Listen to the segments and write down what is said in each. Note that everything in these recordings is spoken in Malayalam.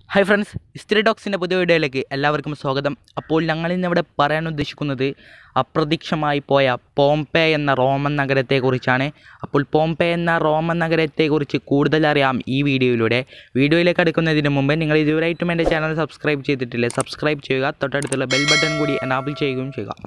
ഹായ് ഫ്രണ്ട്സ് ഹിസ്റ്ററി ഡോക്സിൻ്റെ പുതിയ വീഡിയോയിലേക്ക് എല്ലാവർക്കും സ്വാഗതം അപ്പോൾ ഞങ്ങൾ ഇന്നിവിടെ പറയാൻ ഉദ്ദേശിക്കുന്നത് അപ്രത്യക്ഷമായി പോയ പോംപെ എന്ന റോമൻ നഗരത്തെക്കുറിച്ചാണ് അപ്പോൾ പോംപെ എന്ന റോമൻ നഗരത്തെക്കുറിച്ച് കൂടുതൽ അറിയാം ഈ വീഡിയോയിലൂടെ വീഡിയോയിലേക്ക് അടുക്കുന്നതിന് മുമ്പ് നിങ്ങൾ ഇതുവരെയായിട്ടും എൻ്റെ ചാനൽ സബ്സ്ക്രൈബ് ചെയ്തിട്ടില്ലേ സബ്സ്ക്രൈബ് ചെയ്യുക തൊട്ടടുത്തുള്ള ബെൽ ബട്ടൺ കൂടി എനാബിൾ ചെയ്യുകയും ചെയ്യുക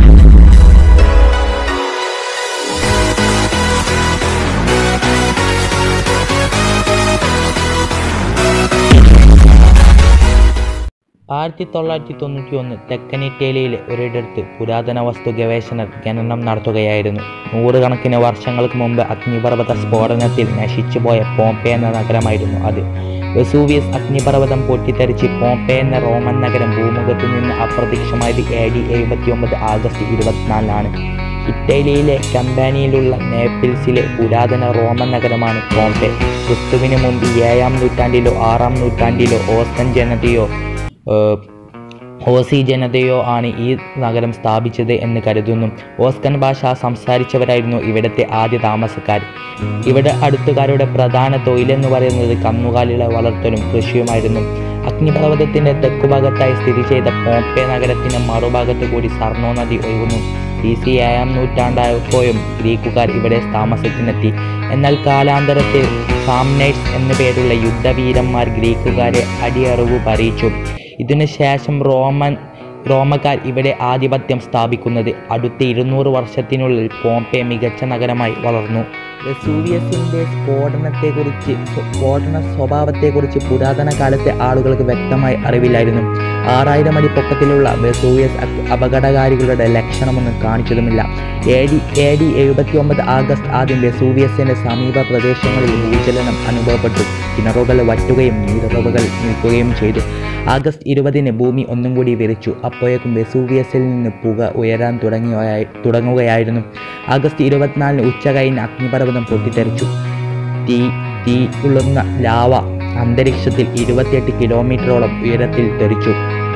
ആയിരത്തി തൊള്ളായിരത്തി തൊണ്ണൂറ്റി ഒന്ന് തെക്കൻ ഇറ്റലിയിലെ ഒരിടത്ത് പുരാതന വസ്തു ഗവേഷകർ ഖനനം നടത്തുകയായിരുന്നു നൂറുകണക്കിന് വർഷങ്ങൾക്ക് മുമ്പ് അഗ്നിപർവ്വത സ്ഫോടനത്തിൽ നശിച്ചുപോയ പോംപെ എന്ന നഗരമായിരുന്നു അത് വെസൂവിയസ് അഗ്നിപർവ്വതം പൊട്ടിത്തെറിച്ച് പോംപെ എന്ന റോമൻ നഗരം ഭൂമുഖത്ത് നിന്ന് അപ്രത്യക്ഷമായത് എ ഡി എഴുപത്തി ഒമ്പത് ആഗസ്റ്റ് ഇരുപത്തിനാലിനാണ് ഇറ്റലിയിലെ കമ്പാനിയിലുള്ള നേപ്പിൾസിലെ പുരാതന റോമൻ നഗരമാണ് പോംപെ ക്രിസ്തുവിന് മുമ്പ് ഏഴാം നൂറ്റാണ്ടിലോ ആറാം നൂറ്റാണ്ടിലോ ഓസ്തൻ ജനതയോ ഏഹ്, ഓസി ജനതയോ ആണ് ഈ നഗരം സ്ഥാപിച്ചത് എന്ന് കരുതുന്നു ഓസ്കൻ ഭാഷ സംസാരിച്ചവരായിരുന്നു ഇവിടുത്തെ ആദ്യ താമസക്കാർ ഇവിടെ അടുത്തുകാരുടെ പ്രധാന തൊഴിലെന്ന് പറയുന്നത് കന്നുകാലികളെ വളർത്തലും കൃഷിയുമായിരുന്നു അഗ്നിപർവ്വതത്തിൻ്റെ തെക്കുഭാഗത്തായി സ്ഥിതി ചെയ്ത പോംപെ നഗരത്തിൻ്റെ മറുഭാഗത്ത് കൂടി സർണോ നദി ഒഴുകുന്നു ബി സി ഏഴാം നൂറ്റാണ്ടായപ്പോഴും ഗ്രീക്കുകാർ ഇവിടെ താമസത്തിനെത്തി എന്നാൽ കാലാന്തരത്തിൽ സാംനൈറ്റ്സ് എന്നു പേരുള്ള യുദ്ധവീരന്മാർ ഗ്രീക്കുകാരെ അടിയറവ് പറയിച്ചു ഇതിനുശേഷം റോമൻ റോമക്കാർ ഇവിടെ ആധിപത്യം സ്ഥാപിക്കുന്നത് അടുത്ത ഇരുന്നൂറ് വർഷത്തിനുള്ളിൽ പോംപെ മികച്ച നഗരമായി വളർന്നു വെസൂവിയസിൻ്റെ സ്ഫോടനത്തെക്കുറിച്ച് സ്ഫോടന സ്വഭാവത്തെക്കുറിച്ച് പുരാതന കാലത്തെ ആളുകൾക്ക് വ്യക്തമായി അറിവില്ലായിരുന്നു ആറായിരം അടി പൊക്കത്തിലുള്ള വെസൂവിയസ് അപ- അപകടകാരികളുടെ ലക്ഷണമൊന്നും കാണിച്ചതുമില്ല എ ഡി എ ഡി എഴുപത്തി ഒമ്പത് ആഗസ്റ്റ് ആദ്യം വെസൂവിയസിൻ്റെ സമീപ പ്രദേശങ്ങളിൽ ഭൂചലനം അനുഭവപ്പെട്ടു കിണറുകൾ വറ്റുകയും നീരുറവുകൾ നിൽക്കുകയും ചെയ്തു ആഗസ്റ്റ് ഇരുപതിന് ഭൂമി ഒന്നും കൂടി വിരിച്ചു അപ്പോഴേക്കും വെസൂവിയസിൽ നിന്ന് പുക ഉയരാൻ തുടങ്ങിയ തുടങ്ങുകയായിരുന്നു ആഗസ്റ്റ് ഇരുപത്തിനാലിന് ഉച്ച കഴിഞ്ഞ് അഗ്നിപർവ്വതം പൊട്ടിത്തെറിച്ചു തീ തീ ഉളുന്ന ലാവ അന്തരീക്ഷത്തിൽ ഇരുപത്തിയെട്ട് കിലോമീറ്ററോളം ഉയരത്തിൽ തെറിച്ചു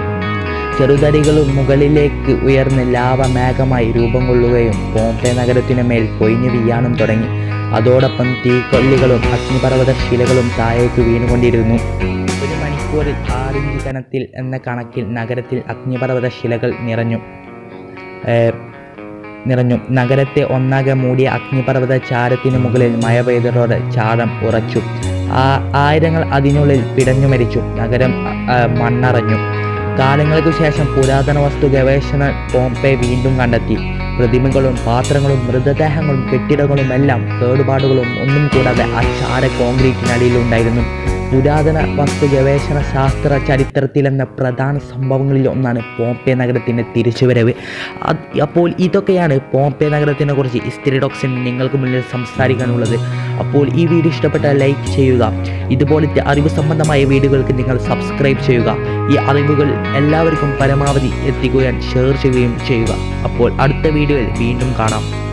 ചെറുതരികളും മുകളിലേക്ക് ഉയർന്ന് ലാവ മേഘമായി രൂപം കൊള്ളുകയും പോംപെ നഗരത്തിനു മേൽ പൊയിഞ്ഞു വീഴാനും തുടങ്ങി അതോടൊപ്പം തീക്കൊല്ലികളും അഗ്നിപർവ്വത ശിലകളും താഴേക്ക് വീണുകൊണ്ടിരുന്നു ഒരു മണിക്കൂറിൽ ആറിഞ്ച് കനത്തിൽ എന്ന കണക്കിൽ നഗരത്തിൽ അഗ്നിപർവ്വത ശിലകൾ നിറഞ്ഞു ഏർ, നിറഞ്ഞു നഗരത്തെ ഒന്നാകെ മൂടിയ അഗ്നിപർവ്വത ചാരത്തിനു മുകളിൽ മഴ പെയ്തതോടെ ചാരം ഉറച്ചു ആ ആയിരങ്ങൾ അതിനുള്ളിൽ പിടഞ്ഞു മരിച്ചു നഗരം ആ, മണ്ണറഞ്ഞു കാലങ്ങൾക്ക് ശേഷം പുരാതന വസ്തു ഗവേഷണ പോംപെ വീണ്ടും കണ്ടെത്തി പ്രതിമകളും പാത്രങ്ങളും മൃതദേഹങ്ങളും കെട്ടിടങ്ങളും എല്ലാം കേടുപാടുകളും ഒന്നും കൂടാതെ ആ ചാര കോൺക്രീറ്റിനടിയിലുണ്ടായിരുന്നു പുരാതന വസ്തു ഗവേഷണ ശാസ്ത്ര ചരിത്രത്തിലെന്ന പ്രധാന സംഭവങ്ങളിൽ ഒന്നാണ് പോംപെ നഗരത്തിൻ്റെ തിരിച്ചുവരവ് അത് അപ്പോൾ ഇതൊക്കെയാണ് പോംപെ നഗരത്തിനെ കുറിച്ച് ഹിസ്റ്ററിഡോക്സിൻ നിങ്ങൾക്ക് മുന്നിൽ സംസാരിക്കാനുള്ളത് അപ്പോൾ ഈ വീഡിയോ ഇഷ്ടപ്പെട്ടാൽ ലൈക്ക് ചെയ്യുക ഇതുപോലത്തെ അറിവ് സംബന്ധമായ വീഡിയോകൾക്ക് നിങ്ങൾ സബ്സ്ക്രൈബ് ചെയ്യുക ഈ അറിവുകൾ എല്ലാവർക്കും പരമാവധി എത്തിക്കുവാൻ ഷെയർ ചെയ്യുകയും ചെയ്യുക അപ്പോൾ അടുത്ത വീഡിയോയിൽ വീണ്ടും കാണാം